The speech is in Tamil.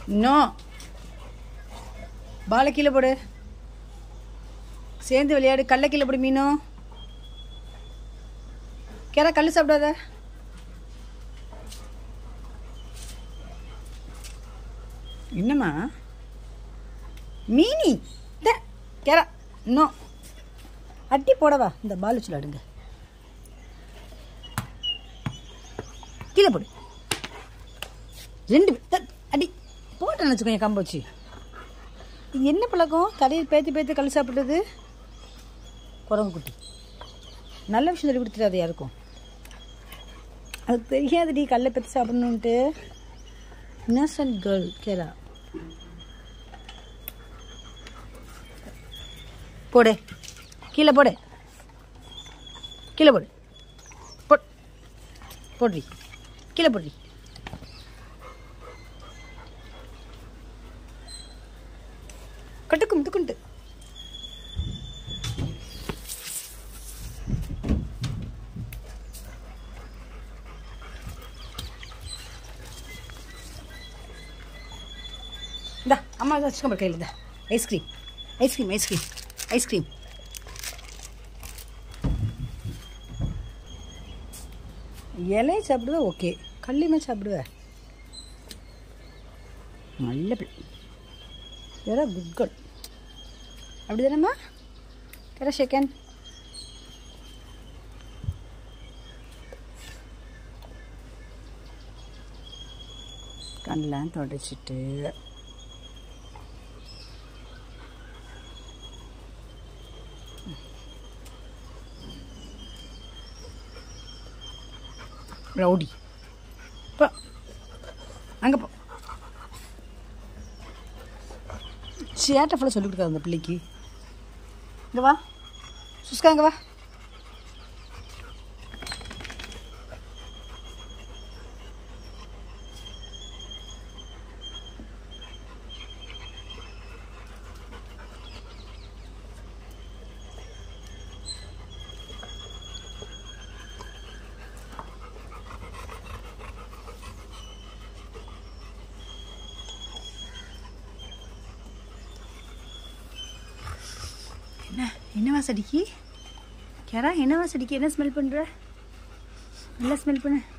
இன்னும் பாலை கீழே போடு சேர்ந்து விளையாடு கல்லை கீழே போடு மீனும் கேரா கல் சாப்பிடாத என்னம்மா மீனி இந்த கேரா இன்னும் அட்டி போடவா இந்த பால் சொல்லாடுங்க கீழே போடு ரெண்டு பேர் த- அடி போட்டேன்னு வச்சுக்கோங்க கம்பு வச்சு இது என்ன பழக்கம் தலையில் பேத்து பேத்து கல் சாப்பிட்றது குரங்கு குட்டி நல்ல விஷயம் சொல்லி கொடுத்துட்டு யாருக்கும் அது தெரியாதுடி கல்லை பேத்து சாப்பிடணுன்ட்டு இன்னசென்ட் கேர்ள் கேரா போடு கீழே போடு கீழே போடு போட் போடுறி கீழே போடுறி கட்டுக்கும் துக்குண்டு இந்தா அம்மா தான் வச்சுக்கோ கையில் இந்தா ஐஸ்கிரீம் ஐஸ்கிரீம் ஐஸ்கிரீம் ஐஸ்கிரீம் இலையை சாப்பிடுவ ஓகே கல்லியுமே சாப்பிடுவ நல்ல பிள்ளை வேற குட் கேர்ள் அப்படி தானேம்மா வேற செகண்ட் கண்ணெலாம் தொடச்சிட்டு ரவுடி போ அங்கே போ சேட்டை ஃபுல்லாக சொல்லி கொடுக்காது அந்த பிள்ளைக்கு இங்கே வா சுஸ்கா இங்கே வா என்ன என்ன வாசடிக்கு கேரா என்ன வாசடிக்கு என்ன ஸ்மெல் பண்ணுற நல்லா ஸ்மெல் பண்ணு